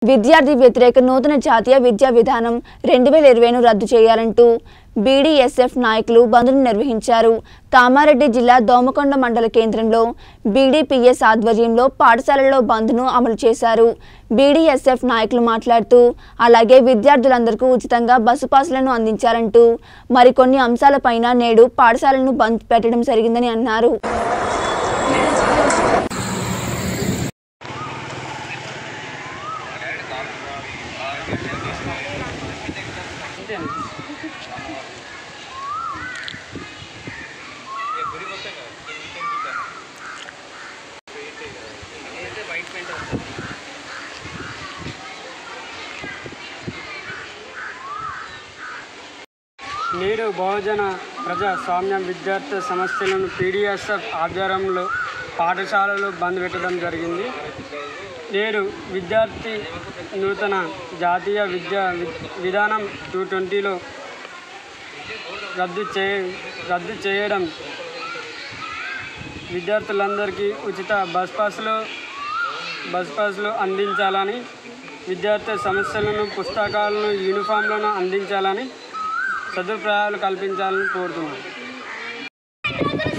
విద్యార్థి వ్యతిరేక నూతన జాతీయ విద్యా విధానం రెండు వేల ఇరవైను రద్దు చేయాలంటూ బీడీఎస్ఎఫ్ నాయకులు బంద్ను నిర్వహించారు కామారెడ్డి జిల్లా దోమకొండ మండల కేంద్రంలో బీడీపీఎస్ ఆధ్వర్యంలో పాఠశాలలో బంద్ను అమలు చేశారు బీడీఎస్ఎఫ్ నాయకులు మాట్లాడుతూ అలాగే విద్యార్థులందరికీ ఉచితంగా బస్సు పాసులను అందించాలంటూ మరికొన్ని అంశాలపైన నేడు పాఠశాలను బంద్ పెట్టడం జరిగిందని అన్నారు నేడు బహుజన ప్రజాస్వామ్య విద్యార్థి సమస్యలను పీడిఎస్ఎఫ్ ఆధ్వర్యంలో పాఠశాలలు బంద్ పెట్టడం జరిగింది నేడు విద్యార్థి నూతన జాతీయ విద్యా వి- విధానం టూ ట్వంటీలో రద్దు చే రద్దు చేయడం విద్యార్థులందరికీ ఉచిత బస్ పాసులు బస్ పాసులు అందించాలని విద్యార్థి సమస్యలను పుస్తకాలను యూనిఫామ్లను అందించాలని సదుపాయాలు కల్పించాలని కోరుతున్నాను